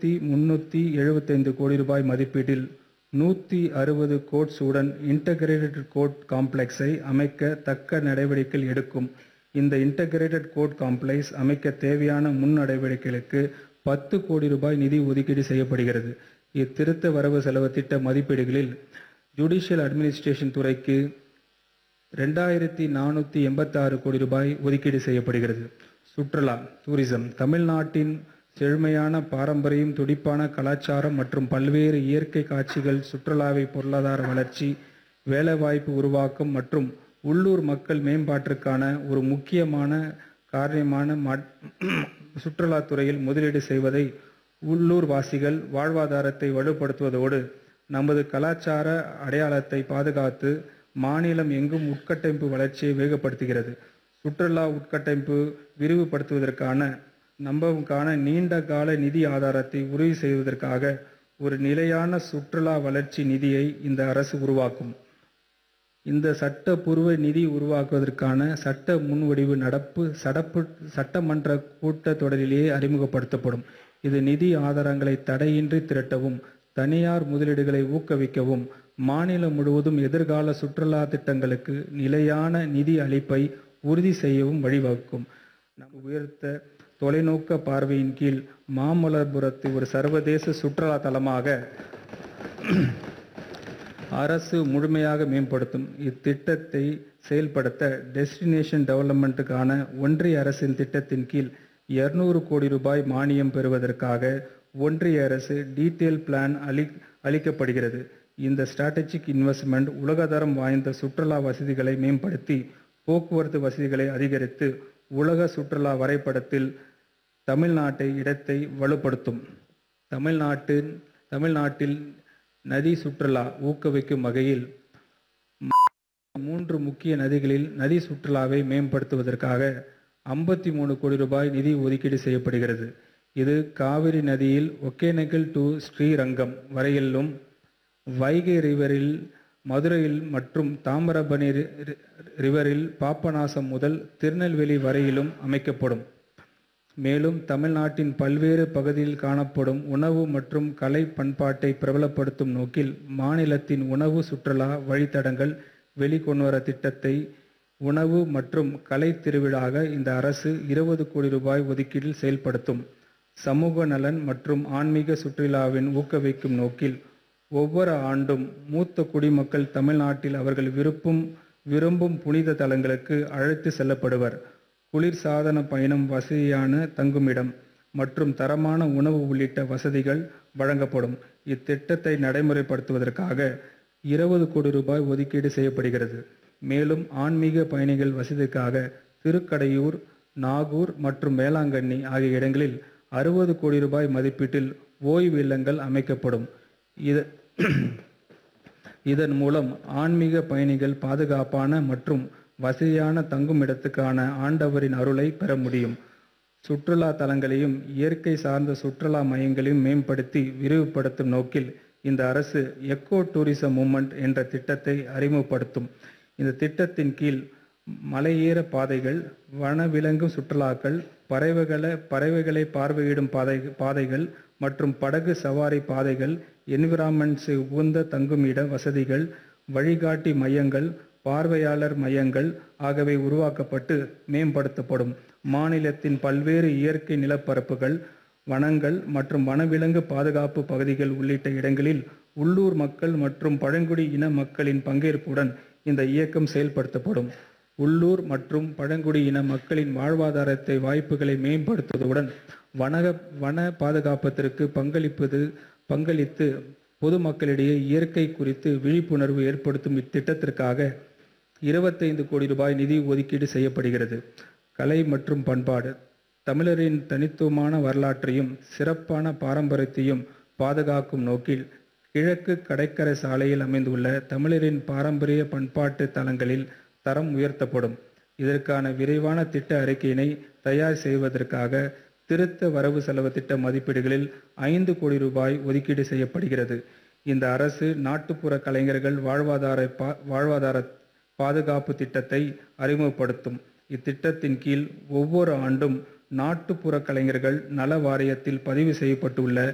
முன்னூற்றி எழுபத்தைந்து கோடி ரூபாய் மதிப்பீட்டில் நூற்றி அறுபது கோட்ஸ் உடன் இன்டகிரேட்டட் கோர்ட் காம்ப்ளெக்ஸை அமைக்க தக்க நடவடிக்கைகள் எடுக்கும் இந்த இன்டகிரேட்டட் கோர்ட் காம்ப்ளெக்ஸ் அமைக்க தேவையான முன் நடவடிக்கைகளுக்கு பத்து கோடி ரூபாய் நிதி ஒதுக்கீடு செய்யப்படுகிறது இத்திருத்த வரவு செலவு திட்ட மதிப்பீடுகளில் ஜுடிஷியல் அட்மினிஸ்ட்ரேஷன் துறைக்கு ரெண்டாயிரத்தி நானூற்றி எண்பத்தாறு கோடி ரூபாய் ஒதுக்கீடு செய்யப்படுகிறது சுற்றுலா டூரிசம் தமிழ்நாட்டின் செழுமையான பாரம்பரியம் துடிப்பான கலாச்சாரம் மற்றும் பல்வேறு இயற்கை காட்சிகள் சுற்றுலாவை பொருளாதார வளர்ச்சி வேலைவாய்ப்பு உருவாக்கம் மற்றும் உள்ளூர் மக்கள் மேம்பாட்டிற்கான ஒரு முக்கியமான காரணமான மட்- சுற்றுலாத்துறையில் முதலீடு செய்வதை உள்ளூர் வாசிகள் வாழ்வாதாரத்தை வலுப்படுத்துவதோடு நமது கலாச்சார அடையாளத்தை பாதுகாத்து மாநிலம் எங்கும் உட்கட்டமைப்பு வளர்ச்சியை வேகப்படுத்துகிறது சுற்றுலா உட்கட்டமைப்பு விரிவுபடுத்துவதற்கான நம்பவுக்கான நீண்ட கால நிதி ஆதாரத்தை உறுதி செய்வதற்காக ஒரு நிலையான சுற்றுலா வளர்ச்சி நிதியை இந்த அரசு உருவாக்கும் இந்த சட்டப்பூர்வ நிதி உருவாக்குவதற்கான சட்ட முன்வடிவு நடப்பு சடப்பு சட்டமன்ற கூட்டத்தொடரிலேயே அறிமுகப்படுத்தப்படும் இது நிதி ஆதாரங்களை தடையின்றி திரட்டவும் தனியார் முதலீடுகளை ஊக்குவிக்கவும் மாநிலம் முழுவதும் எதிர்கால சுற்றுலா திட்டங்களுக்கு நிலையான நிதி அளிப்பை உறுதி செய்யவும் வழிவகுக்கும் நம் உயர்த்த தொலைநோக்க பார்வையின் கீழ் மாமல்லபுரத்தை ஒரு சர்வதேச சுற்றுலா தலமாக அரசு முழுமையாக மேம்படுத்தும் இத்திட்டத்தை செயல்படுத்த டெஸ்டினேஷன் டெவலப்மெண்ட்டுக்கான ஒன்றிய அரசின் திட்டத்தின் கீழ் 200 கோடி ரூபாய் மானியம் பெறுவதற்காக ஒன்றிய அரசு டீட்டெயில் பிளான் அளி அளிக்கப்படுகிறது இந்த ஸ்ட்ராட்டஜிக் இன்வெஸ்ட்மெண்ட் உலகதரம் வாய்ந்த சுற்றுலா வசதிகளை மேம்படுத்தி போக்குவரத்து வசதிகளை அதிகரித்து உலக சுற்றுலா வரைபடத்தில் தமிழ்நாட்டை இடத்தை வலுப்படுத்தும் தமிழ்நாட்டின் தமிழ்நாட்டில் நதி சுற்றுலா ஊக்குவிக்கும் வகையில் மூன்று முக்கிய நதிகளில் நதி சுற்றுலாவை மேம்படுத்துவதற்காக ஐம்பத்தி மூணு கோடி ரூபாய் நிதி ஒதுக்கீடு செய்யப்படுகிறது இது காவிரி நதியில் ஒகேனக்கல் டு ஸ்ரீரங்கம் வரையிலும் வைகை ரிவரில் மதுரையில் மற்றும் தாமிரபரணி ரி- ரி- ரிவரில் பாபநாசம் முதல் திருநெல்வேலி வரையிலும் அமைக்கப்படும் மேலும் தமிழ்நாட்டின் பல்வேறு பகுதியில் காணப்படும் உணவு மற்றும் கலை பண்பாட்டை பிரபலப்படுத்தும் நோக்கில் மாநிலத்தின் உணவு சுற்றுலா வழித்தடங்கள் வெளிக்கொணர திட்டத்தை உணவு மற்றும் கலை திருவிழாக இந்த அரசு இருபது கோடி ரூபாய் ஒதுக்கீட்டில் செயல்படுத்தும் சமூக நலன் மற்றும் ஆன்மீக சுற்றுலாவின் ஊக்குவிக்கும் நோக்கில் ஒவ்வொரு ஆண்டும் மூத்த குடிமக்கள் தமிழ்நாட்டில் அவர்கள் விருப்பும் விரும்பும் புனித தலங்களுக்கு அழைத்து செல்லப்படுவர் குளிர்சாதன பயணம் வசதியான தங்குமிடம் மற்றும் தரமான உணவு உள்ளிட்ட வசதிகள் வழங்கப்படும் இத்திட்டத்தை நடைமுறைப்படுத்துவதற்காக இருபது கோடி ரூபாய் ஒதுக்கீடு செய்யப்படுகிறது மேலும் ஆன்மீக பயணிகள் வசதிக்காக திருக்கடையூர் நாகூர் மற்றும் வேளாங்கண்ணி ஆகிய இடங்களில் அறுபது கோடி ரூபாய் மதிப்பீட்டில் ஓய்வு இல்லங்கள் அமைக்கப்படும் இது இதன் மூலம் ஆன்மீக பயணிகள் பாதுகாப்பான மற்றும் வசதியான தங்குமிடத்துக்கான ஆண்டவரின் அருளை பெற முடியும் சுற்றுலா தலங்களையும் இயற்கை சார்ந்த சுற்றுலா மையங்களையும் மேம்படுத்தி விரிவுபடுத்தும் நோக்கில் இந்த அரசு எக்கோ டூரிசம் மூமெண்ட் என்ற திட்டத்தை அறிமுகப்படுத்தும் இந்த திட்டத்தின் கீழ் மலையேற பாதைகள் வனவிலங்கு சுற்றுலாக்கள் பறவைகளை பறவைகளை பார்வையிடும் பாதை பாதைகள் மற்றும் படகு சவாரி பாதைகள் என்விரான்மெண்ட்ஸ் உகந்த தங்குமிட வசதிகள் வழிகாட்டி மையங்கள் பார்வையாளர் மையங்கள் ஆகியவை உருவாக்கப்பட்டு மேம்படுத்தப்படும் மாநிலத்தின் பல்வேறு இயற்கை நிலப்பரப்புகள் வனங்கள் மற்றும் வனவிலங்கு பாதுகாப்பு பகுதிகள் உள்ளிட்ட இடங்களில் உள்ளூர் மக்கள் மற்றும் பழங்குடி இன மக்களின் பங்கேற்புடன் இந்த இயக்கம் செயல்படுத்தப்படும் உள்ளூர் மற்றும் பழங்குடி இன மக்களின் வாழ்வாதாரத்தை வாய்ப்புகளை மேம்படுத்துவதுடன் வனக வன பாதுகாப்பதற்கு பங்களிப்பது பங்களித்து பொதுமக்களிடையே இயற்கை குறித்து விழிப்புணர்வு ஏற்படுத்தும் இத்திட்டத்திற்காக இருபத்தைந்து கோடி ரூபாய் நிதி ஒதுக்கீடு செய்யப்படுகிறது கலை மற்றும் பண்பாடு தமிழரின் தனித்துவமான வரலாற்றையும் சிறப்பான பாரம்பரியத்தையும் பாதுகாக்கும் நோக்கில் கிழக்கு கடற்கரை சாலையில் அமைந்துள்ள தமிழரின் பாரம்பரிய பண்பாட்டு தலங்களில் தரம் உயர்த்தப்படும் இதற்கான விரைவான திட்ட அறிக்கையினை தயார் செய்வதற்காக திருத்த வரவு செலவு திட்ட மதிப்பீடுகளில் ஐந்து கோடி ரூபாய் ஒதுக்கீடு செய்யப்படுகிறது இந்த அரசு நாட்டுப்புற கலைஞர்கள் வாழ்வாதார பா- வாழ்வாதார பாதுகாப்பு திட்டத்தை அறிமுகப்படுத்தும் இத்திட்டத்தின் கீழ் ஒவ்வொரு ஆண்டும் நாட்டுப்புற கலைஞர்கள் நல வாரியத்தில் பதிவு செய்யப்பட்டுள்ள